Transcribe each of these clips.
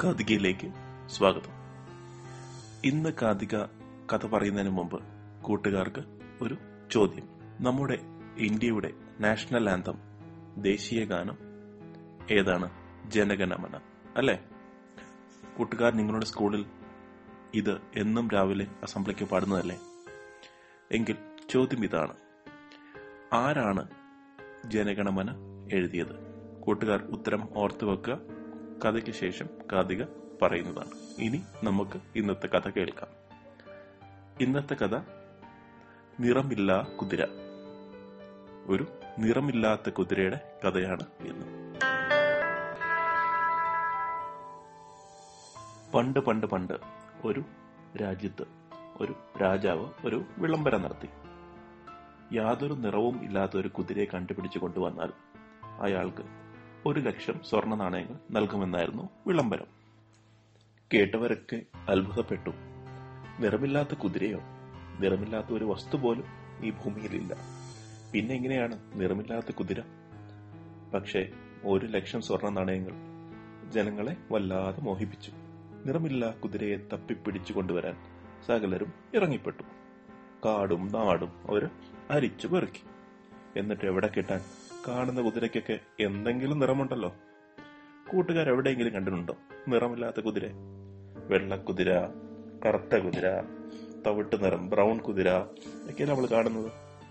കാതികയിലേക്ക് സ്വാഗതം ഇന്ന് കാതിക കഥ പറയുന്നതിന് മുമ്പ് കൂട്ടുകാർക്ക് ഒരു ചോദ്യം നമ്മുടെ ഇന്ത്യയുടെ നാഷണൽ ആന്തം ദേശീയ ഗാനം ഏതാണ് ജനഗണമന അല്ലേ കൂട്ടുകാർ നിങ്ങളുടെ സ്കൂളിൽ ഇത് എന്നും രാവിലെ അസംബ്ലിക്ക് പാടുന്നതല്ലേ എങ്കിൽ ചോദ്യം ഇതാണ് ആരാണ് ജനഗണമന എഴുതിയത് കൂട്ടുകാർ ഉത്തരം ഓർത്തു വെക്കുക കഥയ്ക്ക് ശേഷം കാതിക പറയുന്നതാണ് ഇനി നമുക്ക് ഇന്നത്തെ കഥ കേൾക്കാം ഇന്നത്തെ കഥ നിറമില്ലാ കുതിര ഒരു നിറമില്ലാത്ത കുതിരയുടെ കഥയാണ് ഇന്ന് പണ്ട് പണ്ട് പണ്ട് ഒരു രാജ്യത്ത് ഒരു രാജാവ് ഒരു വിളംബരം നടത്തി യാതൊരു നിറവും ഇല്ലാത്ത ഒരു കുതിരയെ കണ്ടുപിടിച്ചു കൊണ്ടുവന്നാൽ അയാൾക്ക് ഒരു ലക്ഷം സ്വർണ്ണ നാണയങ്ങൾ നൽകുമെന്നായിരുന്നു വിളംബരം കേട്ടവരൊക്കെ അത്ഭുതപ്പെട്ടു നിറമില്ലാത്ത കുതിരയോ നിറമില്ലാത്ത ഒരു വസ്തു പോലും ഈ ഭൂമിയിലില്ല പിന്നെ എങ്ങനെയാണ് നിറമില്ലാത്ത കുതിര പക്ഷേ ഒരു ലക്ഷം സ്വർണ്ണ നാണയങ്ങൾ ജനങ്ങളെ വല്ലാതെ മോഹിപ്പിച്ചു നിറമില്ല കുതിരയെ തപ്പിപ്പിടിച്ചു കൊണ്ടുവരാൻ സകലരും ഇറങ്ങിപ്പെട്ടു കാടും നാടും അവർ അരിച്ചു പെറുക്കി എന്നിട്ട് എവിടെ കിട്ടാൻ കാണുന്ന കുതിരയ്ക്കൊക്കെ എന്തെങ്കിലും നിറമുണ്ടല്ലോ കൂട്ടുകാർ എവിടെയെങ്കിലും കണ്ടിട്ടുണ്ടോ നിറമില്ലാത്ത കുതിര വെള്ളക്കുതിര കറുത്ത കുതിര തവിട്ട് നിറം ബ്രൗൺ കുതിര ഒക്കെയാണ് നമ്മൾ കാണുന്നത്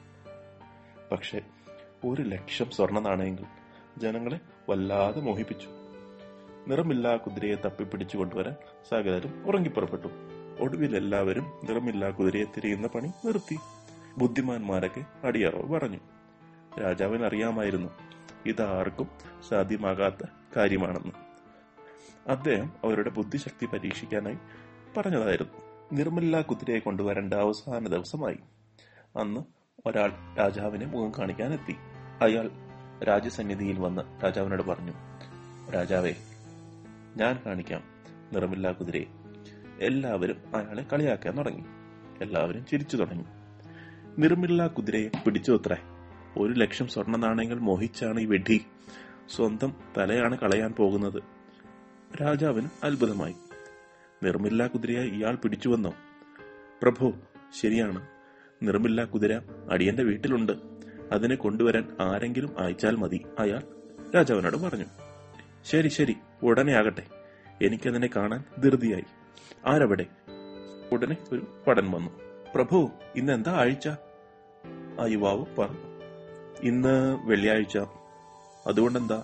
പക്ഷെ ഒരു ലക്ഷം സ്വർണ്ണ നാണയങ്ങൾ ജനങ്ങളെ വല്ലാതെ മോഹിപ്പിച്ചു നിറമില്ലാ കുതിരയെ തപ്പിപ്പിടിച്ചു കൊണ്ടുവരാൻ സകലരും ഉറങ്ങിപ്പുറപ്പെട്ടു ഒടുവിൽ എല്ലാവരും നിറമില്ലാ കുതിരയെ തിരയുന്ന പണി നിർത്തി ബുദ്ധിമാന്മാരൊക്കെ അടിയറവ് പറഞ്ഞു രാജാവിന് അറിയാമായിരുന്നു ഇതാർക്കും സാധ്യമാകാത്ത കാര്യമാണെന്ന് അദ്ദേഹം അവരുടെ ബുദ്ധിശക്തി പരീക്ഷിക്കാനായി പറഞ്ഞതായിരുന്നു നിർമ്മല കുതിരയെ കൊണ്ടുവരേണ്ട അവസാന ദിവസമായി അന്ന് ഒരാൾ രാജാവിനെ മുഖം കാണിക്കാനെത്തി അയാൾ രാജസന്നിധിയിൽ വന്ന് രാജാവിനോട് പറഞ്ഞു രാജാവേ ഞാൻ കാണിക്കാം നിറമില്ലാ കുതിരയെ എല്ലാവരും അയാളെ കളിയാക്കാൻ തുടങ്ങി എല്ലാവരും ചിരിച്ചു തുടങ്ങി നിറമില്ലാ കുതിരയെ പിടിച്ചു അത്രേ ഒരു ലക്ഷം സ്വർണ്ണ നാണയങ്ങൾ മോഹിച്ചാണ് ഈ വെഡ്ഢി സ്വന്തം തലയാണ് കളയാൻ പോകുന്നത് രാജാവിന് അത്ഭുതമായി നിർമ്മില്ലാ കുതിരയെ ഇയാൾ പിടിച്ചുവന്നോ പ്രഭു ശരിയാണ് നിർമ്മില്ലാ കുതിര അടിയന്റെ വീട്ടിലുണ്ട് അതിനെ കൊണ്ടുവരാൻ ആരെങ്കിലും അയച്ചാൽ മതി അയാൾ രാജാവിനോട് പറഞ്ഞു ശരി ശരി ഉടനെ ആകട്ടെ എനിക്കതിനെ കാണാൻ ധൃതിയായി ആരവിടെ ഉടനെ ഒരു പടൻ വന്നു പ്രഭു ഇന്ന് എന്താ ആഴ്ച ആ യുവാവ് പറഞ്ഞു ഇന്ന് വെള്ളിയാഴ്ച അതുകൊണ്ടെന്താ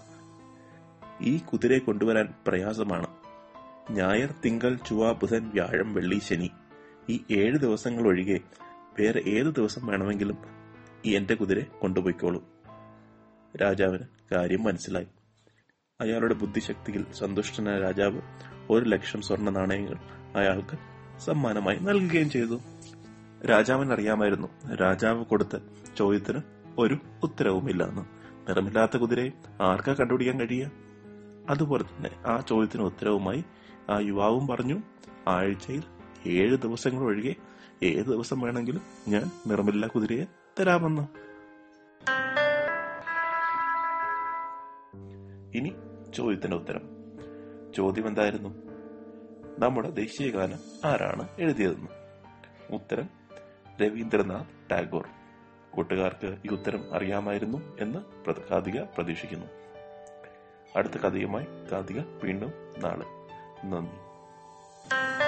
ഈ കുതിരയെ കൊണ്ടുവരാൻ പ്രയാസമാണ് ഞായർ തിങ്കൾ ചൊവ്വ ബുധൻ വ്യാഴം വെള്ളി ശനി ഈ ഏഴ് ദിവസങ്ങൾ ഒഴികെ വേറെ ഏത് ദിവസം വേണമെങ്കിലും ഈ എന്റെ കുതിരെ കൊണ്ടുപോയിക്കോളൂ രാജാവിന് കാര്യം മനസ്സിലായി അയാളുടെ ബുദ്ധിശക്തിയിൽ സന്തുഷ്ടനായ രാജാവ് ഒരു ലക്ഷം സ്വർണ്ണ നാണയങ്ങൾ അയാൾക്ക് സമ്മാനമായി നൽകുകയും ചെയ്തു രാജാവിന് അറിയാമായിരുന്നു രാജാവ് കൊടുത്ത ചോദ്യത്തിന് ഒരു ഉത്തരവുമില്ലെന്ന് നിറമില്ലാത്ത കുതിരയെ ആർക്കാ കണ്ടുപിടിക്കാൻ കഴിയുക അതുപോലെ തന്നെ ആ ചോദ്യത്തിന് ഉത്തരവുമായി ആ യുവാവും പറഞ്ഞു ആഴ്ചയിൽ ഏഴ് ദിവസങ്ങൾ ഒഴികെ ഏത് ദിവസം വേണമെങ്കിലും ഞാൻ നിറമില്ല കുതിരയെ തരാമെന്ന് ഇനി ചോദ്യത്തിന്റെ ഉത്തരം ചോദ്യം എന്തായിരുന്നു നമ്മുടെ ദേശീയ ഗാനം ആരാണ് എഴുതിയതെന്ന് ഉത്തരം രവീന്ദ്രനാഥ് ടാഗോർ കൂട്ടുകാർക്ക് ഈ ഉത്തരം അറിയാമായിരുന്നു എന്ന് കാതിക പ്രതീക്ഷിക്കുന്നു അടുത്ത കഥയുമായി കാതിക വീണ്ടും നാളെ നന്ദി